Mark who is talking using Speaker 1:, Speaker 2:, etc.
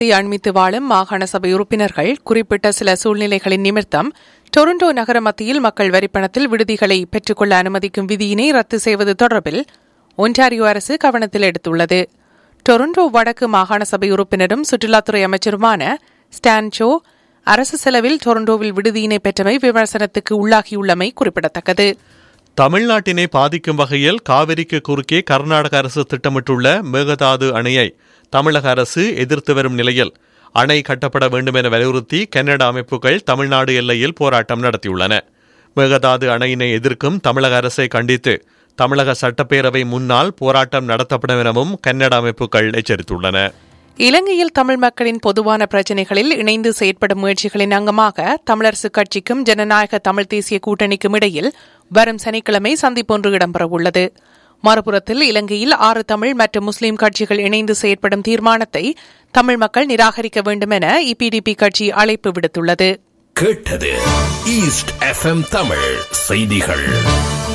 Speaker 1: அண்மித்து வாழும் மாகாண சபை உறுப்பினர்கள் குறிப்பிட்ட சில சூழ்நிலைகளின் நிமித்தம் டொரண்டோ நகர மத்தியில் மக்கள் வரிப்பணத்தில் விடுதிகளை பெற்றுக்கொள்ள அனுமதிக்கும் விதியினை ரத்து செய்வது தொடர்பில் ஒன்டாரியோ அரசு கவனத்தில் எடுத்துள்ளது டொரண்டோ வடக்கு மாகாண சபை உறுப்பினரும் சுற்றுலாத்துறை அமைச்சருமான ஸ்டான்சோ அரசு செலவில் டொரண்டோவில் விடுதியினை பெற்றமை விமர்சனத்துக்கு உள்ளாகியுள்ளமை குறிப்பிடத்தக்கது
Speaker 2: தமிழ்நாட்டினை பாதிக்கும் வகையில் காவிரிக்கு குறுக்கே கர்நாடக அரசு திட்டமிட்டுள்ள மேகதாது அணையை தமிழக அரசு எதிர்த்து வரும் நிலையில் அணை கட்டப்பட வேண்டும் என வலியுறுத்தி கன்னட அமைப்புகள் தமிழ்நாடு எல்லையில் போராட்டம் நடத்தியுள்ளன மேகதாது அணையினை எதிர்க்கும் தமிழக அரசை கண்டித்து தமிழக சட்டப்பேரவை முன்னால் போராட்டம் நடத்தப்படும் எனவும் கன்னட அமைப்புகள் எச்சரித்துள்ளன
Speaker 1: இலங்கையில் தமிழ் மக்களின் பொதுவான பிரச்சினைகளில் இணைந்து செயற்படும் முயற்சிகளின் அங்கமாக தமிழரசு கட்சிக்கும் ஜனநாயக தமிழ் தேசிய கூட்டணிக்கும் இடையில் வரும் சனிக்கிழமை சந்திப்பொன்று இடம்பெறவுள்ளது மறுபுறத்தில் இலங்கையில் ஆறு தமிழ் மற்றும் முஸ்லீம் கட்சிகள் இணைந்து செயற்படும் தீர்மானத்தை தமிழ் மக்கள் நிராகரிக்க வேண்டும் என இபிடிபி கட்சி அழைப்பு விடுத்துள்ளது
Speaker 3: கேட்டது ஈஸ்ட் எஃப்எம் தமிழ் செய்திகள்